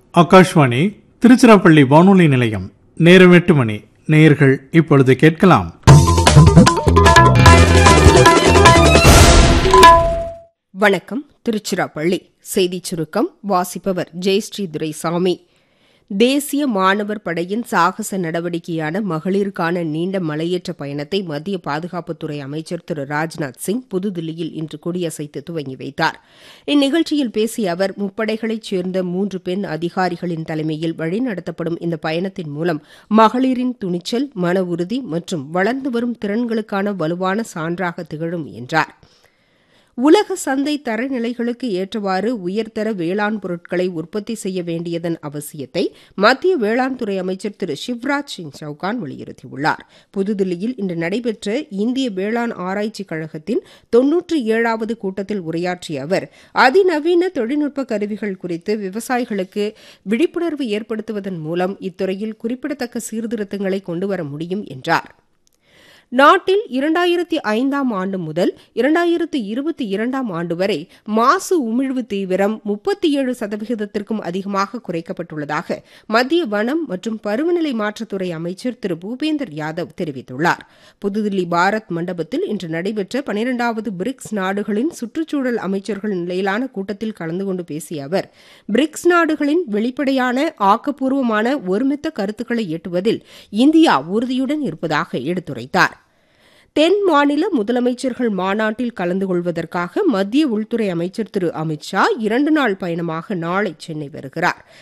ஆகாஷ்வாணி திருச்சிராப்பள்ளி வானொலி நிலையம் நேரம் எட்டு மணி நேயர்கள் இப்பொழுது கேட்கலாம் வணக்கம் திருச்சிராப்பள்ளி செய்திச் சுருக்கம் வாசிப்பவர் ஜெயஸ்ரீ துரைசாமி தேசிய மாணவர் படையின் சாகச நடவடிக்கையான மகளிருக்கான நீண்ட மலையேற்ற பயணத்தை மத்திய பாதுகாப்புத்துறை அமைச்சர் திரு ராஜ்நாத் சிங் புதுதில்லியில் இன்று கொடியசைத்து துவங்கி வைத்தார் இந்நிகழ்ச்சியில் பேசிய அவர் முப்படைகளைச் சேர்ந்த மூன்று பெண் அதிகாரிகளின் தலைமையில் வழிநடத்தப்படும் இந்த பயணத்தின் மூலம் மகளிரின் துணிச்சல் மன உறுதி மற்றும் வளர்ந்து வரும் திறன்களுக்கான வலுவான சான்றாக திகழும் என்றார் உலக சந்தை தரநிலைகளுக்கு ஏற்றவாறு உயர்தர வேளாண் பொருட்களை உற்பத்தி செய்ய வேண்டியதன் அவசியத்தை மத்திய வேளாண் துறை அமைச்சர் திரு சிவராஜ் சிங் சவுகான் வலியுறுத்தியுள்ளார் புதுதில்லியில் இன்று நடைபெற்ற இந்திய வேளாண் ஆராய்ச்சி கழகத்தின் தொன்னூற்றி ஏழாவது கூட்டத்தில் உரையாற்றிய அவர் அதிநவீன தொழில்நுட்ப கருவிகள் குறித்து விவசாயிகளுக்கு விழிப்புணர்வு ஏற்படுத்துவதன் மூலம் இத்துறையில் குறிப்பிடத்தக்க சீர்திருத்தங்களை கொண்டுவர முடியும் என்றார் நாட்டில் இரண்டாயிரத்தி ஐந்தாம் ஆண்டு முதல் இரண்டாயிரத்து இருபத்தி இரண்டாம் ஆண்டு வரை மாசு உமிழ்வு தீவிரம் முப்பத்தி ஏழு சதவிகிதத்திற்கும் அதிகமாக குறைக்கப்பட்டுள்ளதாக மத்திய வனம் மற்றும் பருவநிலை மாற்றத்துறை அமைச்சர் திரு பூபேந்தர் யாதவ் தெரிவித்துள்ளார் புதுதில்லி பாரத் மண்டபத்தில் இன்று நடைபெற்ற பனிரெண்டாவது பிரிக்ஸ் நாடுகளின் சுற்றுச்சூழல் அமைச்சர்கள் நிலையிலான கூட்டத்தில் கலந்து கொண்டு பேசிய அவர் பிரிக்ஸ் நாடுகளின் வெளிப்படையான ஆக்கப்பூர்வமான ஒருமித்த கருத்துக்களை எட்டுவதில் இந்தியா உறுதியுடன் இருப்பதாக எடுத்துரைத்தார் தென் மாநில முதலமைச்சர்கள் மாநாட்டில் கலந்து கொள்வதற்காக மத்திய உள்துறை அமைச்சர் திரு அமித் ஷா இரண்டு நாள் பயணமாக நாளை சென்னை வருகிறார்